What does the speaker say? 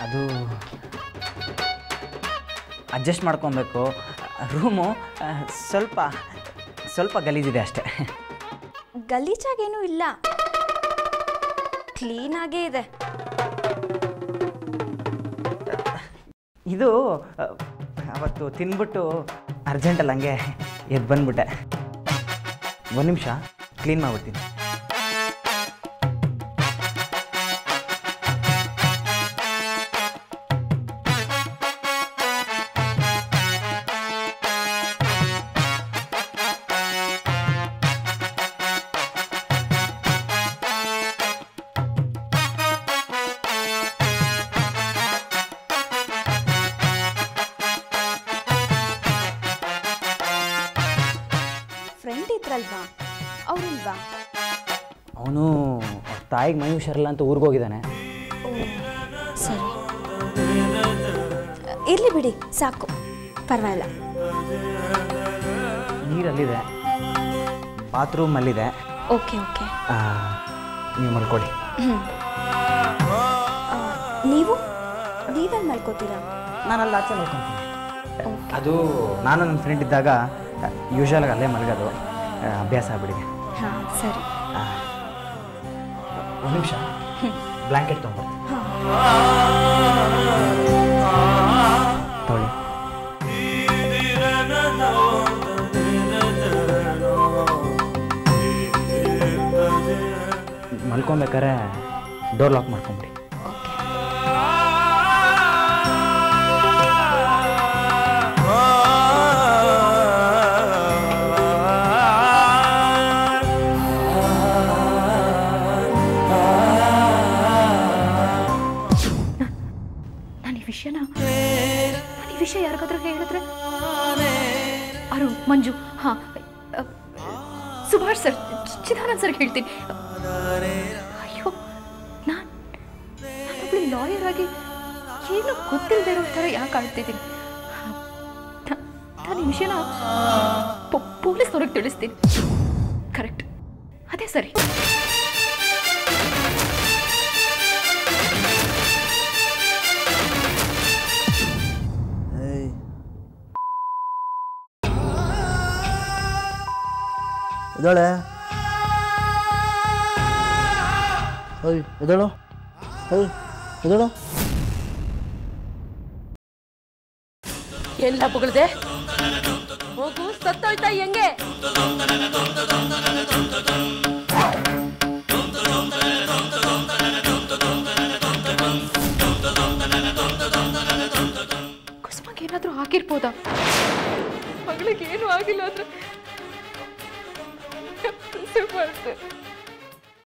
ಅದು ಅಡ್ಜಸ್ಟ್ ಮಾಡ್ಕೊಬೇಕು ರೂಮು ಆ, ಸ್ವಲ್ಪ ಸ್ವಲ್ಪ ಗಲೀಜಿದೆ ಅಷ್ಟೇ ಗಲೀಜಾಗೇನೂ ಇಲ್ಲ ಕ್ಲೀನಾಗೇ ಇದೆ ಇದು ಆ, ಅವತ್ತು ತಿನ್ಬಿಟ್ಟು ಅರ್ಜೆಂಟಲ್ಲಿ ಹಂಗೆ ಎದ್ದು ಬಂದ್ಬಿಟ್ಟೆ ಒಂದು ನಿಮಿಷ ಕ್ಲೀನ್ ಮಾಡ್ಬಿಡ್ತೀನಿ ಫ್ರೆಂಡ್ ಇದ್ರಲ್ವಾ ಅವರಿಲ್ವಾ ಅವನು ತಾಯಿಗೆ ಮೈ ಹುಷಾರಿಲ್ಲ ಅಂತ ಊರಿಗೆ ಹೋಗಿದ್ದಾನೆ ಓ ಸರಿ ಇರಲಿ ಬಿಡಿ ಸಾಕು ಪರವಾಗಿಲ್ಲ ನೀರಲ್ಲಿದೆ ಬಾತ್ರೂಮಲ್ಲಿದೆ ಓಕೆ ಓಕೆ ನೀವು ಮಲ್ಕೊಳ್ಳಿ ಹ್ಞೂ ನೀವು ನೀವೆಲ್ಲಿ ಮಲ್ಕೋತೀರಾ ನಾನು ಅಲ್ಲಿ ಆಚೆ ಮಲ್ಕೊತೀನಿ ಅದು ನಾನು ನನ್ನ ಫ್ರೆಂಡ್ ಇದ್ದಾಗ ಯೂಶ್ವಲಾಗಿ ಅಲ್ಲೇ ಮಲಗೋದು ಆ, ಅಭ್ಯಾಸ ಆಗ್ಬಿಟ್ಟಿದೆ ಹಾಂ ಸರಿ ಒಂದು ನಿಮಿಷ ಬ್ಲ್ಯಾಂಕೆಟ್ ತೊಗೊಂಬರ್ತೀನಿ ತೊಗೊಳ್ಳಿ ಮಲ್ಕೊಬೇಕಾರೆ ಡೋರ್ ಲಾಕ್ ಮಾಡ್ಕೊಂಬಿಡಿ ನಾನು ಈ ವಿಷಯನ ನಾನು ಈ ವಿಷಯ ಯಾರಿಗಾದ್ರೂ ಹೇಳಿದ್ರೆ ಅರುಣ್ ಮಂಜು ಹಾಂ ಸುಭಾಷ್ ಸರ್ ಚಿದಾನಂದ್ ಸರ್ಗೆ ಹೇಳ್ತೀನಿ ಅಯ್ಯೋ ನಾನು ನಾನೊಬ್ಳು ಲಾಯರ್ ಆಗಿ ಏನು ಗೊತ್ತಿಲ್ಲದೆ ಇರೋ ಥರ ಯಾಕೆ ಆಡ್ತಿದ್ದೀನಿ ನಾನು ಈ ವಿಷಯನ ಪೊಲೀಸ್ನವ್ರಿಗೆ ತಿಳಿಸ್ತೀನಿ ಕರೆಕ್ಟ್ ಅದೇ ಸರಿ ಎದ್ದಾಳೆ ಓಯ್ ಎದ್ದೇಳು ಓಯ್ ಎದ್ದೇಳು ಎಲ್ಲ ಬುಗಳ್ದೆ ಹೋಗು ಸತ್ತೋಯ್ತಾ ಹೆಂಗೆ ಕುಸುಮಗೆ ಏನಾದರೂ ಆಗಿರ್ಬೋದಾ ಮಗಳಿಗೆ ಏನು ಆಗಿಲ್ಲ ಅಂದ್ರೆ ಸುಮಾರು